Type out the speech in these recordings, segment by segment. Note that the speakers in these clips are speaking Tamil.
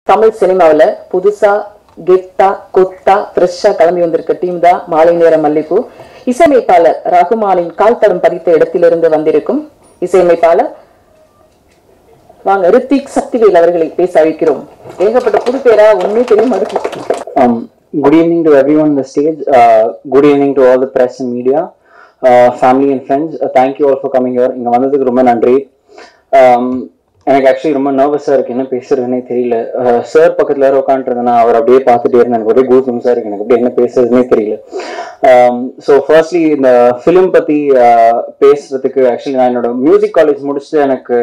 தமிழ் சினிமாவுல புதுசா கெத்தா கொத்தா ஃப்ரெஷ்ஷா கிளம்பி வந்திருக்க டீம் தான் மாலை நேர மல்லிப்பூ இசையமைப்பாளர் ரகுமானின் கால் தடம் பதித்த இடத்திலிருந்து வந்திருக்கும் இசையமைப்பாளர் வாங்க ரித்திக் சக்திவேல் அவர்களை பேச அழைக்கிறோம் ஏகப்பட்ட புது பேரா ஒன்னே தெரியும் மறுக்கு Um, good evening to everyone on the stage. Uh, good evening to all the press and media, uh, family and friends. Uh, thank you all for coming here. இங்க வந்ததுக்கு ரொம்ப நன்றி Um, எனக்கு ஆக்சுவலி ரொம்ப நர்வஸாக இருக்கு என்ன பேசுறதுனே தெரியல சார் பக்கத்தில் யாரும் உட்காந்துருந்தேன் அவர் அப்படியே பார்த்துட்டே இருந்தேன் எனக்கு ஒரே கூஸ் சார் இருக்கு எனக்கு அப்படியே என்ன பேசுறதுனே தெரியல ஸோ ஃபர்ஸ்ட்லி இந்த ஃபிலிம் பற்றி பேசுறதுக்கு ஆக்சுவலி நான் என்னோட மியூசிக் காலேஜ் முடிச்சுட்டு எனக்கு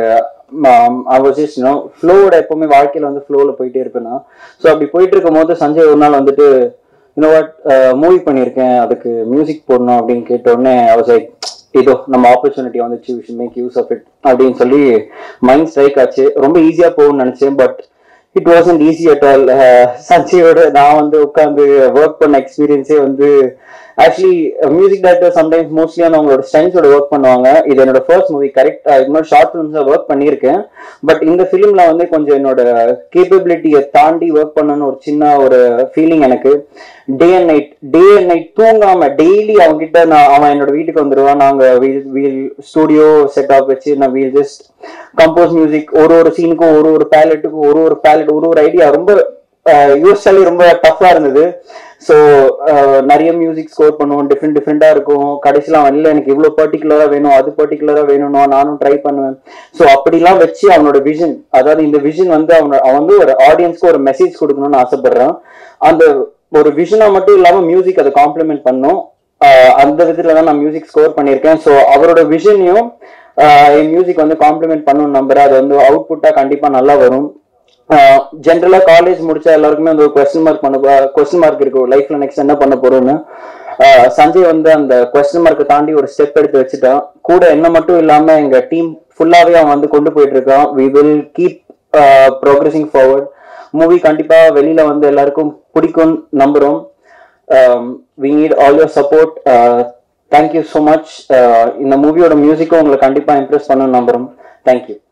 ஐ வாஸ் ஜஸ்ட் நோ ஃப்ளோவோட எப்பவுமே வாழ்க்கையில் வந்து ஃப்ளோவில் போயிட்டே இருப்பேன் நான் ஸோ அப்படி போயிட்டு இருக்கும் போது சஞ்சய் ஒரு நாள் வந்துட்டு இன்னும் வாட் மூவி பண்ணியிருக்கேன் அதுக்கு மியூசிக் போடணும் அப்படின்னு கேட்ட உடனே I was like இதோ நம்ம ஆப்பர்ச்சுனிட்டி வந்துச்சு we should make use of it அப்படின்னு சொல்லி மைண்ட் ஸ்ட்ரைக் ஆச்சு ரொம்ப ஈஸியாக போகும்னு நினச்சேன் but it wasn't easy at all சஞ்சயோட நான் வந்து உட்காந்து ஒர்க் பண்ண எக்ஸ்பீரியன்ஸே வந்து actually music director sometimes mostly வந்து அவங்களோட ஸ்ட்ரென்த்ஸோட ஒர்க் பண்ணுவாங்க இது என்னோட ஃபர்ஸ்ட் மூவி கரெக்ட் இன்னொரு ஷார்ட் ஃபிலிம்ஸில் ஒர்க் பண்ணியிருக்கேன் பட் இந்த ஃபிலிம்ல வந்து கொஞ்சம் என்னோட கேப்பபிலிட்டியை தாண்டி ஒர்க் பண்ணணும்னு ஒரு சின்ன ஒரு ஃபீலிங் எனக்கு day and night day and night தூங்காம டெய்லி அவன்கிட்ட நான் அவன் என்னோட வீட்டுக்கு வந்துடுவான் நாங்க வீல் வீல் ஸ்டூடியோ செட்டப் வச்சு நான் வீல் ஜஸ்ட் கம்போஸ் மியூசிக் ஒரு ஒரு சீனுக்கும் ஒரு ஒரு பேலட்டுக்கும் ஒரு ஒரு பேலட் ஒரு ஒரு ஐடியா ரொம்ப யூஸ்வலி ரொம்ப டஃப்பா இருந்தது ஸோ நிறைய மியூசிக் ஸ்கோர் பண்ணுவோம் டிஃப்ரெண்ட் டிஃப்ரெண்டா இருக்கும் கடைசியில் அவன் இல்லை எனக்கு இவ்வளோ பர்டிகுலரா வேணும் அது பர்டிகுலரா வேணும்னு நானும் ட்ரை பண்ணுவேன் ஸோ அப்படிலாம் வச்சு அவனோட விஷன் அதாவது இந்த விஷன் வந்து அவனோட அவன் வந்து ஒரு ஆடியன்ஸ்க்கு ஒரு மெசேஜ் கொடுக்கணும்னு ஆசைப்படுறான் அந்த ஒரு விஷனா மட்டும் இல்லாம மியூசிக் அதை காம்ப்ளிமெண்ட் பண்ணும் ஆஹ் அந்த விதத்துல தான் நான் மியூசிக் ஸ்கோர் பண்ணியிருக்கேன் ஸோ அவரோட விஷனையும் என் மியூசிக் வந்து காம்ப்ளிமெண்ட் பண்ணணும் நம்புறேன் அது வந்து அவுட்புட்டா கண்டிப்பா நல்லா வரும் ஜென்ரலா காலேஜ் முடிச்ச எல்லாருக்குமே அந்த கொஸ்டின் மார்க் பண்ண கொஸ்டின் மார்க் இருக்கு லைஃப்ல நெக்ஸ்ட் என்ன பண்ண போறோம்னு ஆஹ் சஞ்சய் வந்து அந்த கொஸ்டின் மார்க்கை தாண்டி ஒரு ஸ்டெப் எடுத்து வச்சுட்டான் கூட என்ன மட்டும் இல்லாம எங்க டீம் ஃபுல்லாவே அவன் வந்து கொண்டு போயிட்டு இருக்கான் we will keep progressing forward movie கண்டிப்பா வெளியில வந்து எல்லாருக்கும் பிடிக்கும் நம்புறோம் we need all your support thank you so much இந்த மூவியோட மியூசிக்கும் உங்களை கண்டிப்பா இம்ப்ரெஸ் பண்ணணும்னு நம்புறோம் தேங்க்யூ